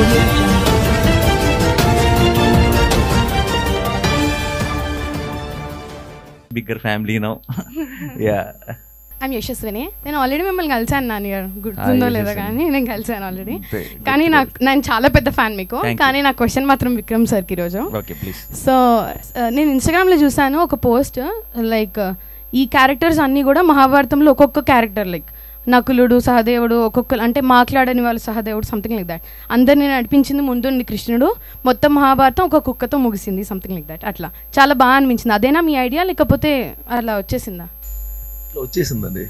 audio jungle. Bigger family no ya I'm Yashaswini నేను already మిమ్మల్ని కలిసాను నాని గారు గుర్తుందో Hi, లేదో యశస్విని. కానీ నేను కలిసాను ఆల్రెడీ Great, కానీ good, నాకు నేను చాలా పెద్ద ఫ్యాన్ మీకు Thank you. కానీ నా క్వశ్చన్ మాత్రం విక్రమ్ సార్కి ఈరోజు ఓకే ప్లీజ్ సో నేను ఇన్స్టాగ్రామ్లో చూసాను ఒక పోస్ట్ లైక్ ఈ క్యారెక్టర్స్ అన్నీ కూడా మహాభారతంలో ఒక్కొక్క క్యారెక్టర్ లైక్ నకులుడు సహదేవుడు ఒక్కొక్క అంటే మాట్లాడని వాళ్ళు సహదేవుడు సంథింగ్ లైక్ దట్ అందరిని నడిపించింది ముందుండి కృష్ణుడు మొత్తం మహాభారతం ఒక కుక్కతో ముగిసింది సంథింగ్ లైక్ దట్ అట్లా చాలా బాగా అనిపించింది అదేనా మీ ఐడియా లేకపోతే అలా వచ్చేసిందా ఇట్లా వచ్చేసిందండి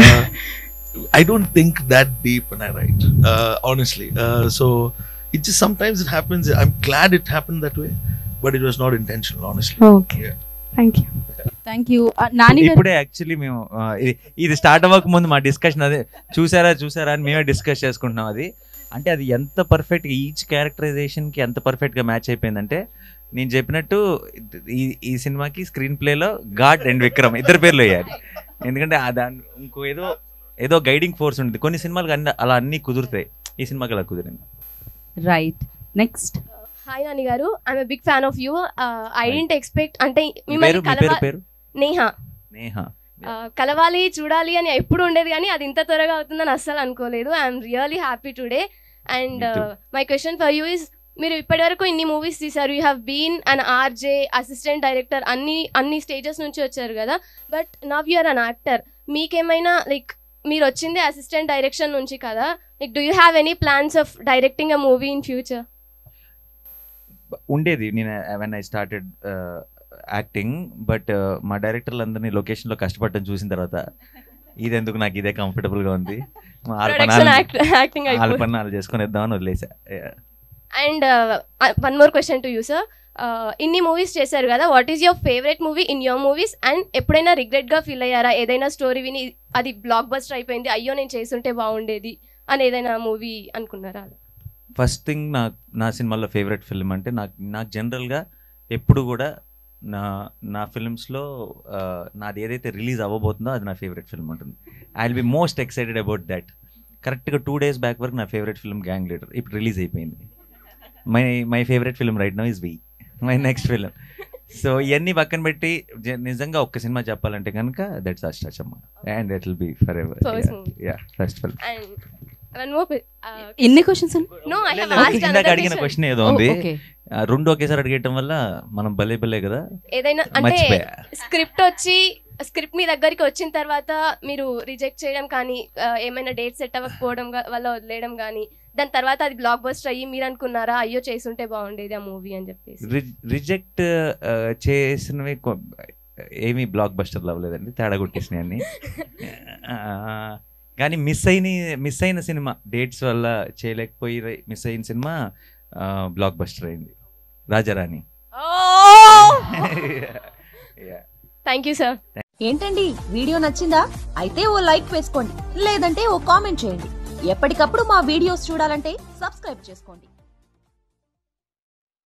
I don't think that deep and I right honestly so it just some times it happens I'm glad it happen that way but it was not intentional honestly okay thank you thank you Nani garu ఇప్పుడే actually మేము ఆ, ఇది- ఇది start అవ్వక ముందు మా discussion అదే చూసారా చూసారా అని మేమే డిస్కస్ చేసుకుంటున్నాం అది అంటే అది ఎంత పర్ఫెక్ట్ ఈచ్ క్యారెక్టరైజేషన్ కి ఎంత పర్ఫెక్ట్ గా మ్యాచ్ అయిపోయిందంటే నేను చెప్పినట్టు ఈ ఈ సినిమాకి స్క్రీన్ ప్లేలో గాడ్ అండ్ విక్రమ్ ఇద్దరు పేర్లు వేయాలి ఎందుకంటే ఆ దాని ఇంకో ఏదో ఏదో గైడింగ్ ఫోర్స్ ఉంటుంది కొన్ని సినిమాలకు అన్ని అలా అన్ని కుదురుతాయి ఈ సినిమాకి అలా కుదిరింది right next hi Nani garu I'm big fan of you I Hi. Didn't expect అంటే మీ మిమ్మల్ని పేరు మీ పేరు కలవ పేరు నేహా నేహ Uh, కలవాలి చూడాలి అని ఎప్పుడు ఉండేది కానీ అది ఇంత త్వరగా అవుతుందని అస్సలు అనుకోలేదు I'm really happy today and Me too. My question for you is మీరు ఇప్పటివరకు ఇన్ని మూవీస్ తీశారు you have been an RJ assistant director అన్ని అన్ని స్టేజెస్ నుంచి వచ్చారు కదా but now you're an actor మీకేమైనా లైక్ మీరు వచ్చింది అసిస్టెంట్ డైరెక్షన్ నుంచి కదా like do you have any plans of directing a movie in future ఉండేది నేను when I started acting but మా డైరెక్టర్లు అందరినీ లొకేషన్లో కష్టపడటం చూసిన తర్వాత ఇది ఎందుకు నాకు ఇదే కంఫర్టబుల్గా ఉంది మా ఆరు ప్రొడక్షన్ పనాలు యాక్టింగ్ ఆరు అయిపోయింది పన్నాలు చేసుకొని ఇద్దామని వదిలేసా Yeah. And one more question to you sir ఇన్ని మూవీస్ చేశారు కదా what is your favourite movie in your movies and ఎప్పుడైనా రిగ్రెట్గా ఫీల్ అయ్యారా ఏదైనా స్టోరీ విని అది బ్లాక్ బస్టర్ అయిపోయింది అయ్యో నేను చేసుంటే బాగుండేది అని ఏదైనా మూవీ అనుకున్నారా ఫస్ట్ థింగ్ నా నా సినిమాలో ఫేవరెట్ ఫిల్మ్ అంటే నాకు నాకు జనరల్గా ఎప్పుడు కూడా నా నా ఫిల్మ్స్లో నాది ఏదైతే రిలీజ్ అవ్వబోతుందో అది నా ఫేవరెట్ ఫిల్మ్ ఉంటుంది I will be most excited about that కరెక్ట్గా టూ డేస్ బ్యాక్ వరకు నా ఫేవరెట్ ఫిల్మ్ గ్యాంగ్ లీడర్ ఇప్పుడు రిలీజ్ అయిపోయింది my my favourite film right now is V my next film so ఇవన్నీ పక్కన పెట్టి జ- నిజంగా ఒక్క సినిమా చెప్పాలంటే కనుక that's Ashta Chamma and that will be for ever First movie. Yeah first film and one more ఎన్ని క్వశ్చన్స్ నో ఐ హావ్ ఇందాక ఆస్క్డ్ అడిగిన క్వశ్చన్ ఏదో ఉంది ఓకే ఆ, రెండు ఒకేసారి అడిగేయటం వల్ల మనం భలే భలే కదా ఏదైనా అంటే మర్చిపోయా స్క్రిప్ట్ వచ్చి స్క్రిప్ట్ మీ దగ్గరికి వచ్చిన తర్వాత మీరు రిజెక్ట్ చేయడం కానీ ఆ, ఏమైనా డేట్ సెట్ అవ్వకపోవడం గా- వల్ల వదిలేయడం కానీ దాని తర్వాత అది బ్లాక్ బస్టర్ అయ్యి మీరు అనుకున్నారా అయ్యో చేసుంటే బాగుండేది ఆ మూవీ అని చెప్పేసి రిజెక్ట్ చేసినవి కొ- ఏమీ బ్లాక్ బస్టర్లు అవ్వలేదండి తేడా కొట్టేసినాయి అన్ని ఆ, కానీ మిస్ అయిన మిస్ అయిన సినిమా డేట్స్ వల్ల చేయలేకపోయి మిస్ అయిన సినిమా బ్లాక్ బస్టర్ అయింది Raja Rani Yeah. Thank you sir ఏంటండి వీడియో నచ్చిందా అయితే ఓ లైక్ వేసుకోండి లేదంటే ఓ కామెంట్ చేయండి ఎప్పటికప్పుడు మా వీడియోస్ చూడాలంటే సబ్స్క్రైబ్ చేసుకోండి